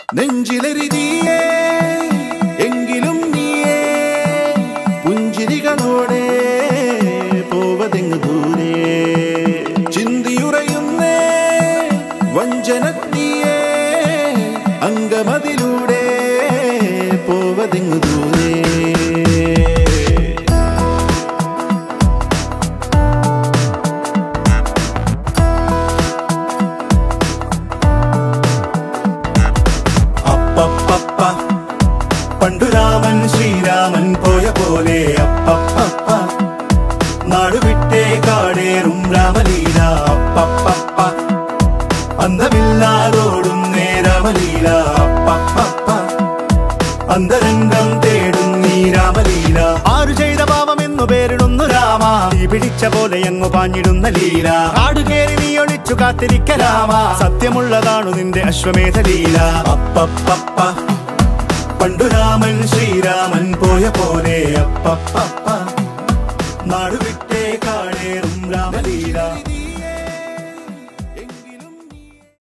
നെഞ്ചിലെരുതിയേ എങ്കിലും നീയേ പുഞ്ചിരികളോടെ പോവതെങ്ങ് ദൂരെ ചിന്തിയുറയുന്നേ വഞ്ചനത്തിയേ അങ്കമതിലൂടെ പോവതെങ്ങ് ദൂരെ അപ്പപ്പപ്പ പണ്ടു രാമൻ ശ്രീരാമൻ പോയ പോലെ അപ്പപ്പപ്പ നാടുവിട്ടേ കാടേറും രാമലീല അപ്പപ്പപ്പ അന്തമില്ലാതോടും നേരമലീല അപ്പപ്പപ്പ അന്തരംഗം തേടും നീ രാമലീല ആരു ചെയ്ത പാപം എന്നു പേരിടുന്നു രാമ തീ പിടിച്ച പോലെ എങ്ങു പാഞ്ഞിടുന്ന ലീല ആടുകേറി നീ ഒളിച്ചു കാത്തിരിക്ക രാമ സത്യമുള്ളതാണു നിന്റെ അശ്വമേധ ലീല അപ്പപ്പപ്പ പണ്ടു രാമൻ ശ്രീരാമൻ പോയ പോലെ അപ്പപ്പപ്പ നാടുവിട്ടേ കാടേറും രാമലീല